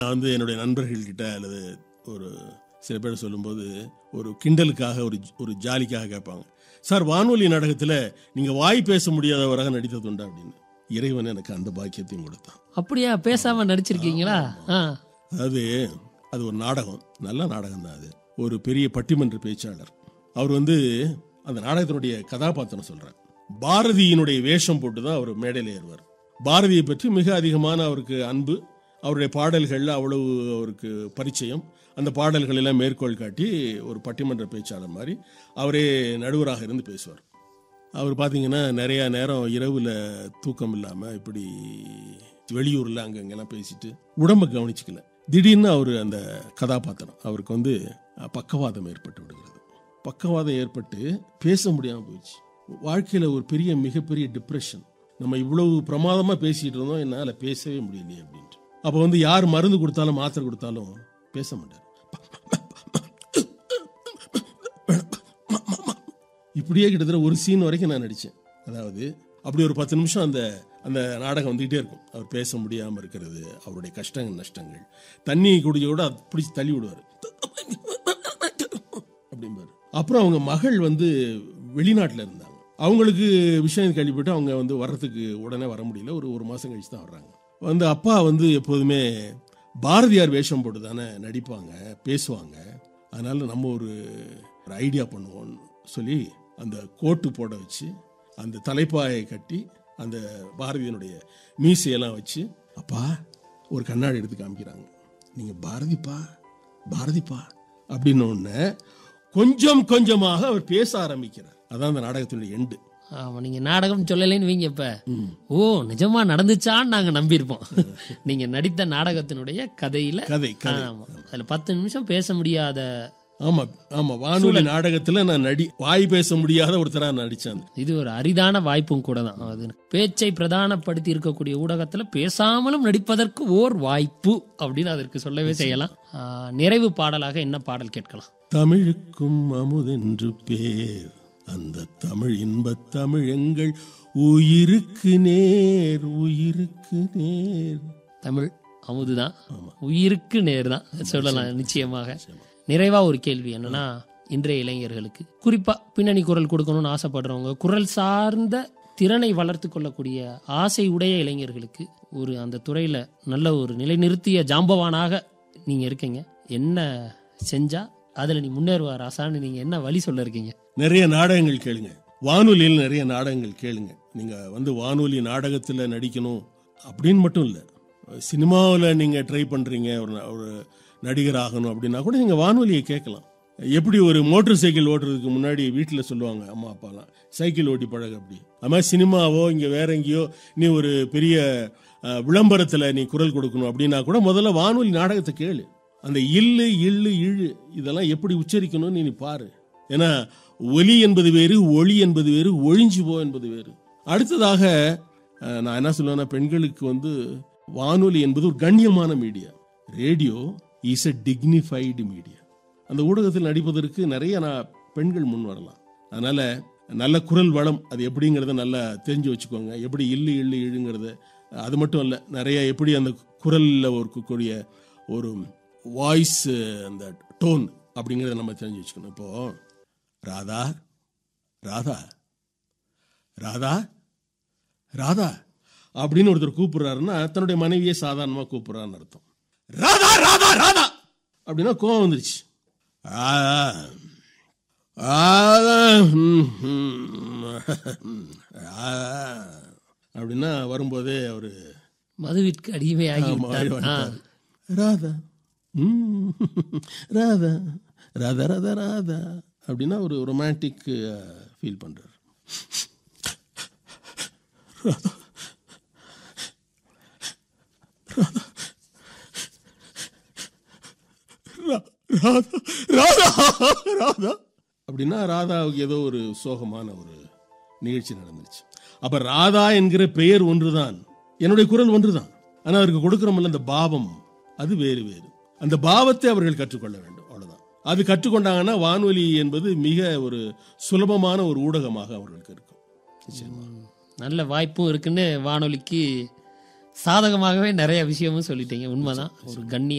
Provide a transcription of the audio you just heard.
நான் வந்து என்னுடைய நண்பர்கள்கிட்ட அல்லது ஒரு சில பேர் சொல்லும்போது ஒரு கிண்டலுக்காக ஒரு ஒரு ஜாலிக்காக கேட்பாங்க சார் வானொலி நாடகத்தில் நீங்கள் வாய் பேச முடியாதவராக நடித்ததுண்டா அப்படின்னு இறைவன் எனக்கு அந்த பாக்கியத்தையும் கொடுத்தான் அப்படியா பேசாம நடிச்சிருக்கீங்களா ஆ அதாவது அது ஒரு நாடகம் நல்ல நாடகம் தான் அது ஒரு பெரிய பட்டிமன்ற பேச்சாளர் அவர் வந்து அந்த நாடகத்தினுடைய கதாபாத்திரம் சொல்றார் பாரதியினுடைய வேஷம் போட்டு தான் அவர் மேடையில் ஏறுவார் பாரதியை பற்றி மிக அதிகமான அவருக்கு அன்பு அவருடைய பாடல்கள்ல அவ்வளவு அவருக்கு பரிச்சயம் அந்த பாடல்கள் எல்லாம் மேற்கோள் காட்டி ஒரு பட்டிமன்ற பேச்சாளர் மாதிரி அவரே நடுவராக இருந்து பேசுவார் அவர் பார்த்தீங்கன்னா நிறைய நேரம் இரவுல தூக்கம் இல்லாம இப்படி வெளியூர்ல அங்கங்கெல்லாம் பேசிட்டு உடம்ப கவனிச்சுக்கல திடீர்னு அவர் அந்த கதாபாத்திரம் அவருக்கு வந்து அஹ், பக்கவாதம் ஏற்பட்டு விடுகிறது பக்கவாதம் ஏற்பட்டு பேச முடியாம போயிடுச்சு வாழ்க்கையில ஒரு பெரிய மிகப்பெரிய டிப்ரெஷன் நம்ம இவ்வளவு பிரமாதமா பேசிட்டு இருந்தோம் என்னால பேசவே முடியலையே அப்படின்ட்டு அப்போ வந்து யார் மருந்து கொடுத்தாலும் மாத்திரை கொடுத்தாலும் பேச மாட்டார் இப்படியே கிட்டத்தட்ட ஒரு சீன் வரைக்கும் நான் நடித்தேன் அதாவது அப்படி ஒரு பத்து நிமிஷம் அந்த அந்த நாடகம் வந்துகிட்டே இருக்கும் அவர் பேச முடியாமல் இருக்கிறது அவருடைய கஷ்டங்கள் நஷ்டங்கள் தண்ணி குடிக்க கூட அது பிடிச்சி தள்ளி விடுவார் அப்படிம்பாரு அப்புறம் அவங்க மகள் வந்து வெளிநாட்டில் இருந்தாங்க அவங்களுக்கு விஷயம் கேள்விப்பட்டு அவங்க வந்து வர்றதுக்கு உடனே வர முடியல ஒரு ஒரு மாதம் கழிச்சு தான் வர்றாங்க வந்து அப்பா வந்து எப்போதுமே பாரதியார் வேஷம் போட்டு தானே நடிப்பாங்க பேசுவாங்க அதனால நம்ம ஒரு ஒரு ஐடியா பண்ணுவோம்னு சொல்லி அந்த கோட்டு போட வச்சு அந்த தலைப்பாயை கட்டி அந்த பாரதியினுடைய மீசையெல்லாம் வச்சு அப்பா ஒரு கண்ணாடி எடுத்து காமிக்கிறாங்க நீங்க பாரதிப்பா பாரதிப்பா அப்படின்னு உடனே கொஞ்சம் கொஞ்சமாக அவர் பேச ஆரம்பிக்கிறார் அதான் அந்த நாடகத்தினுடைய எண்டு ஆமா நீங்க நாடகம் சொல்லலைன்னு வீங்க இப்ப ஓ நிஜமா நடந்துச்சான்னு நாங்க நம்பியிருப்போம் நீங்க நடித்த நாடகத்தினுடைய கதையில கதை கதை ஆமா அதுல பத்து நிமிஷம் பேச முடியாத ஆமா ஆமா வானொலி நாடகத்துல நான் நடி வாய் பேச முடியாத ஒருத்தரா நடிச்சேன் இது ஒரு அரிதான வாய்ப்பும் கூட தான் அது பேச்சை பிரதானப்படுத்தி இருக்கக்கூடிய ஊடகத்துல பேசாமலும் நடிப்பதற்கு ஓர் வாய்ப்பு அப்படின்னு அதற்கு சொல்லவே செய்யலாம் ஆ, நிறைவு பாடலாக என்ன பாடல் கேட்கலாம் தமிழுக்கும் அமுதென்று பேர் அந்த தமிழ் இன்பத் தமிழ் எங்கள் உயிருக்கு நேர் உயிருக்கு நேர் தமிழ் அமுதுதான் உயிருக்கு நேர் தான் சொல்லலாம் நிச்சயமாக நிறைவா ஒரு கேள்வி என்னன்னா இன்றைய இளைஞர்களுக்கு குறிப்பா பின்னணி குரல் கொடுக்கணும்னு ஆசைப்படுறவங்க குரல் சார்ந்த திறனை வளர்த்து கொள்ளக்கூடிய ஆசை உடைய இளைஞர்களுக்கு ஒரு அந்த துறையில நல்ல ஒரு நிலைநிறுத்திய ஜாம்பவானாக நீங்க இருக்கீங்க என்ன செஞ்சா அதுல நீ முன்னேறுவார் ஆசான்னு நீங்க என்ன வழி சொல்ல இருக்கீங்க நிறைய நாடகங்கள் கேளுங்க வானொலியில் நிறைய நாடகங்கள் கேளுங்க நீங்க வந்து வானொலி நாடகத்துல நடிக்கணும் அப்படின்னு மட்டும் இல்லை சினிமாவில் நீங்க ட்ரை பண்றீங்க ஒரு ந- ஒரு நடிகர் ஆகணும் அப்படின்னா கூட நீங்க வானொலியை கேட்கலாம் எப்படி ஒரு மோட்டார் சைக்கிள் ஓட்டுறதுக்கு முன்னாடி வீட்டில் சொல்லுவாங்க அம்மா அப்பாலாம் சைக்கிள் ஓட்டி பழகு அப்படி அது மாதிரி சினிமாவோ இங்கே வேற எங்கேயோ நீ ஒரு பெரிய அஹ், விளம்பரத்துல நீ குரல் கொடுக்கணும் அப்படின்னா கூட முதல்ல வானொலி நாடகத்தை கேளு அந்த இல்லு இல்லு இழு இதெல்லாம் எப்படி உச்சரிக்கணும்னு நீ பாரு ஏன்னா ஒலி என்பது வேறு ஒளி என்பது வேறு ஒழிஞ்சு போ என்பது வேறு அடுத்ததாக அஹ், நான் என்ன சொல்லுவேன்னா பெண்களுக்கு வந்து வானொலி என்பது ஒரு கண்ணியமான media radio is a dignified media அந்த ஊடகத்தில் நடிப்பதற்கு நிறைய நான் பெண்கள் முன் வரலாம் அதனால நல்ல குரல் வளம் அது எப்படிங்கிறத நல்லா தெரிஞ்சு வச்சுக்கோங்க எப்படி இல்லு இல்லு இழுங்கிறத அது மட்டும் இல்லை நிறைய எப்படி அந்த குரலில் இருக்கக்கூடிய ஒரு வாய்ஸ் அந்த டோன் அப்படிங்கிறத நம்ம தெரிஞ்சு வச்சுக்கணும் இப்போ ராதா ராதா ராதா ராதா அப்படின்னு ஒருத்தர் கூப்பிடுறாருன்னா தன்னுடைய மனைவியை சாதாரணமாக கூப்பிடுறான்னு அர்த்தம் ராதா ராதா ராதா அப்படின்னா கோவம் வந்துருச்சு ராதா ராதா ம், ம், ராதா அப்படின்னா வரும்போதே அவரு மதுவிற்கு அடிமையாகி ஆமா, விட்டார் ஆ. வந்துட்டாரு. ராதா ம், ராதா ராதா ராதா ராதா அப்படின்னா ஒரு ரொமான்டிக் ஃபீல் பண்றாரு ரா- ராதா ராதா ராதா அப்படின்னா ராதாவுக்கு ஏதோ ஒரு சோகமான ஒரு நிகழ்ச்சி நடந்துச்சு அப்ப ராதா என்கிற பெயர் ஒன்றுதான் என்னுடைய குரல் ஒன்றுதான் ஆனா அதற்கு கொடுக்கிறோம்ல அந்த பாவம் அது வேறு வேறு அந்த பாவத்தை அவர்கள் கற்றுக்கொள்ள வேண்டும் அவ்வளவுதான் அது கற்றுக்கொண்டாங்கன்னா வானொலி என்பது மிக ஒரு சுலபமான ஒரு ஊடகமாக அவர்களுக்கு இருக்கும் நிச்சயமா நல்ல வாய்ப்பும் இருக்குன்னு வானொலிக்கு சாதகமாகவே நிறைய விஷயமும் சொல்லிட்டீங்க உண்மைதான் ஒரு கண்ணிய